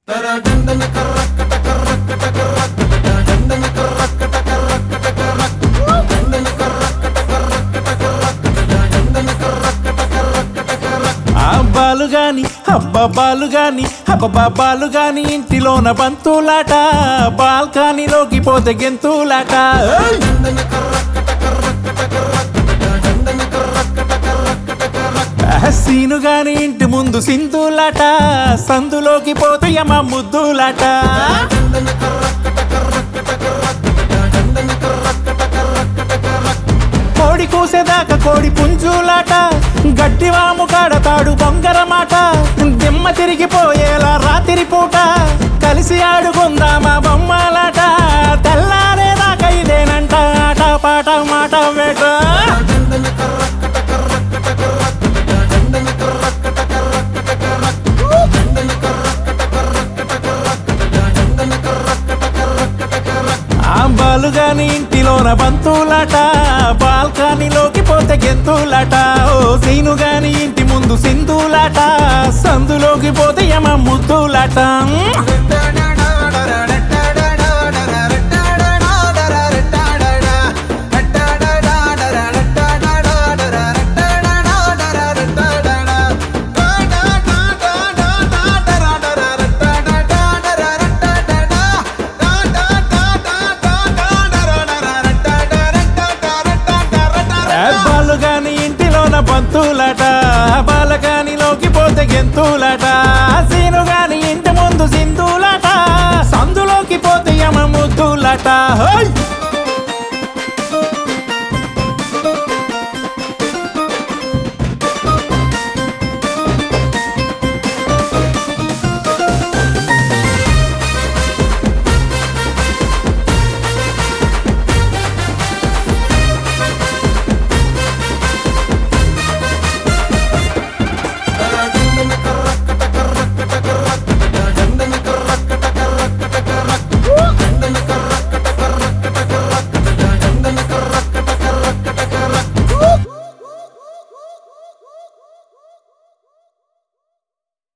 ఆ బాలు గాని అబ్బా బాలు గాని అబ్బా బాలు గాని ఇంటిలోన బంతులాట బాల్కనీలోకి పోతే గెంతులాట ఏయ్! ఆ సీను గాని ఇంటి ముందు సింధులాట సందులోకి పోతే యమ ముద్దులాట కోడి కూసేదాకా కోడి పుంజులాట గట్టివాము కాడతాడు బొంగరమాట దిమ్మ తిరిగిపోయేలా రాత్రి పూట కలిసి ఆడుకుందామా బొమ్మలాట తెల్లారేదాకా ఇదేనంట ఆట పాట మాట వేట ఆ బాలుగాని ఇంటిలోన బంతులాట బాల్కనీలోకి పోతే గెంతులాట ఓ సీను గాని ఇంటి ముందు సింధులాట సందులోకి పోతే యమ ముద్దులాట బాలుగాని ఇంటిలోన బంతులాట బాలకానిలోకి పోతే గెంతులాట సీను గాని ఇంటి ముందు సింధులాట సందులోకి పోతే యమ ముద్దులాట హో!